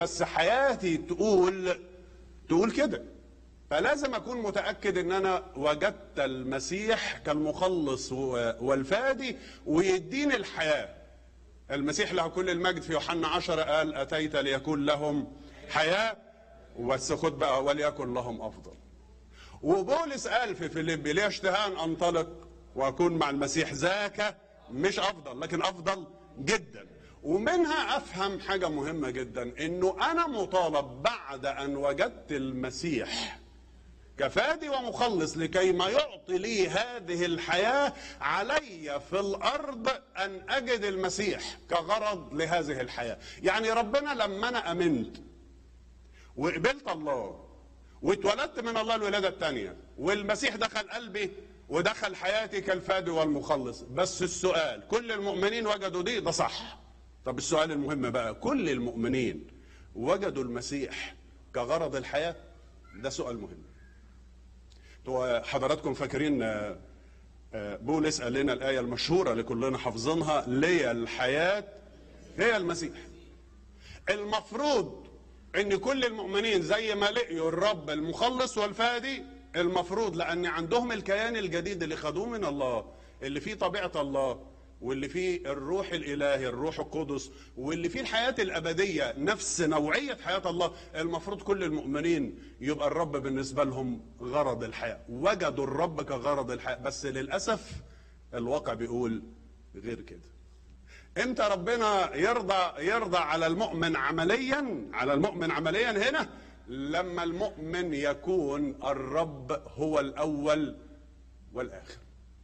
بس حياتي تقول تقول كده فلازم اكون متاكد ان انا وجدت المسيح كالمخلص و- والفادي ويديني الحياه المسيح له كل المجد في يوحنا عشرة قال اتيت ليكون لهم حياه بس خد بقى وليكن لهم افضل وبولس قال في فيليبي لي اشتهاء ان انطلق واكون مع المسيح ذاك مش افضل لكن افضل جدا ومنها افهم حاجه مهمه جدا انه انا مطالب بعد ان وجدت المسيح كفادي ومخلص لكي ما يعطي لي هذه الحياه علي في الارض ان اجد المسيح كغرض لهذه الحياه يعني ربنا لما انا امنت وقبلت الله واتولدت من الله الولاده الثانيه والمسيح دخل قلبي ودخل حياتي كالفادي والمخلص بس السؤال كل المؤمنين وجدوا دي ده صح طب السؤال المهم بقى كل المؤمنين وجدوا المسيح كغرض الحياه ده سؤال مهم تو حضراتكم فاكرين آه، آه، بولس قال لنا الايه المشهوره اللي كلنا حافظينها لي الحياه هي المسيح المفروض ان كل المؤمنين زي ما لقيوا الرب المخلص والفادي المفروض لان عندهم الكيان الجديد اللي خدوه من الله اللي فيه طبيعه الله واللي فيه الروح الالهي الروح القدس واللي فيه الحياه الابديه نفس نوعيه حياه الله المفروض كل المؤمنين يبقى الرب بالنسبه لهم غرض الحياه وجدوا الرب كغرض الحياه بس للاسف الواقع بيقول غير كده امتى ربنا يرضى يرضى على المؤمن عمليا على المؤمن عمليا هنا لما المؤمن يكون الرب هو الاول والاخر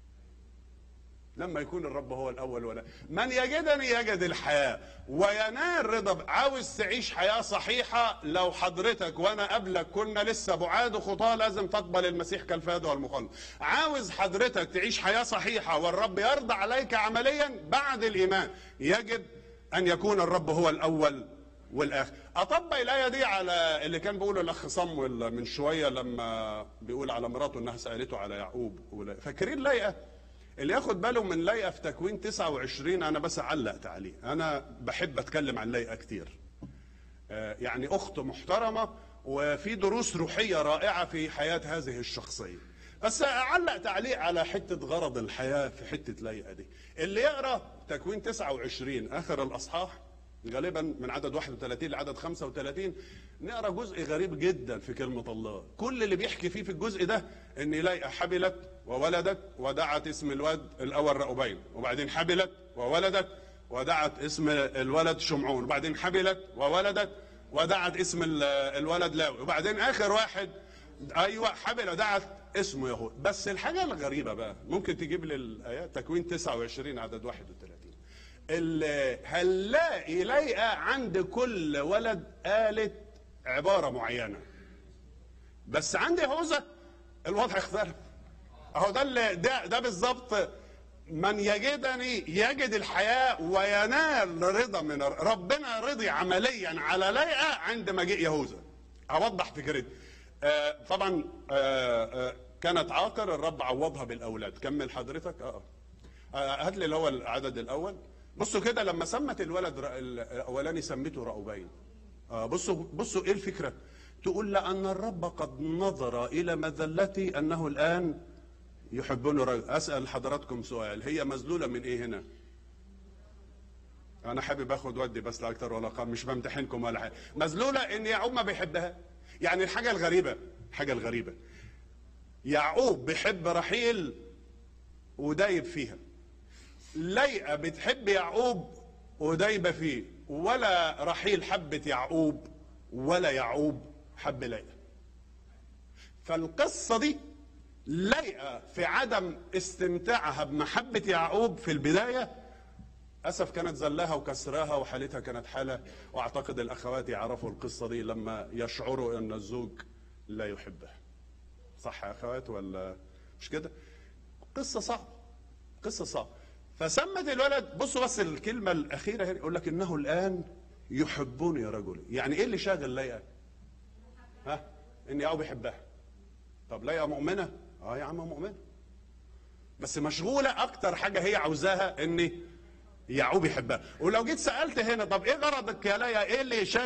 لما يكون الرب هو الاول ولا من يجدني يجد الحياه وينال رضا عاوز تعيش حياه صحيحه لو حضرتك وانا قبلك كنا لسه بعاد وخطاه لازم تقبل المسيح كالفاد والمخلص عاوز حضرتك تعيش حياه صحيحه والرب يرضى عليك عمليا بعد الايمان يجب ان يكون الرب هو الاول والاخر اطبق الايه دي على اللي كان بيقوله الاخ صمويل من شويه لما بيقول على مراته انها سالته على يعقوب ولا- فاكرين لايقه اللي ياخد باله من لايقه في تكوين 29 انا بس علق تعليق انا بحب اتكلم عن لايقه كتير آه، يعني اخت محترمه وفي دروس روحيه رائعه في حياه هذه الشخصيه بس اعلق تعليق على حته غرض الحياه في حته لايقه دي اللي يقرا تكوين 29 اخر الاصحاح غالبا من عدد 31 لعدد 35 نقرا جزء غريب جدا في كلمه الله كل اللي بيحكي فيه في الجزء ده ان لايقه حبلت وولدت ودعت اسم الواد الاول رأوبين وبعدين حبلت وولدت ودعت اسم الولد شمعون وبعدين حبلت وولدت ودعت اسم ال- الولد لاوي وبعدين اخر واحد ايوه حبل ودعت اسمه يهود بس الحاجه الغريبه بقى ممكن تجيب لي الايات تكوين 29 عدد 31 اللي هنلاقي لايقه عند كل ولد قالت عباره معينه بس عند يهوذا الوضع اختلف اهو ده اللي ده ده بالظبط من يجدني يجد الحياه وينال رضا من الر- ربنا رضي عمليا على ليئه عند مجيء يهوذا اوضح فكرتي آه طبعا آه آه كانت عاقر الرب عوضها بالاولاد كمل حضرتك اه آه، هات لي اللي هو العدد الاول بصوا كده لما سمت الولد ر- الاولاني سمته رأوبين آه بصوا بصوا ايه الفكره تقول لان الرب قد نظر الى مذلتي انه الان يحبني رجل اسال حضراتكم سؤال هي مذلوله من ايه هنا انا حابب اخد ودي بس لا اكتر ولا اقل مش بمتحنكم ولا حاجه مذلوله ان يعقوب ما بيحبها يعني الحاجه الغريبه الحاجه الغريبه يعقوب بيحب رحيل ودايب فيها ليئة بتحب يعقوب ودايبة فيه ولا رحيل حبت يعقوب ولا يعقوب حب ليئة فالقصة دي ليئة في عدم استمتاعها بمحبة يعقوب في البداية أسف كانت زلاها وكسراها وحالتها كانت حالة وأعتقد الأخوات يعرفوا القصة دي لما يشعروا أن الزوج لا يحبها صح يا أخوات ولا مش كده قصة صعبة قصة صعبة فسمت الولد بصوا بس الكلمة الأخيرة هنا يقول لك إنه الآن يحبني يا رجل يعني إيه اللي شاغل ليئة ها إن يعقوب يحبها طب ليئة مؤمنة اه يا عم مؤمنة بس مشغولة أكتر حاجة هي عاوزاها إن يعقوب يحبها ولو جيت سألت هنا طب إيه غرضك يا ليئة إيه اللي شاغل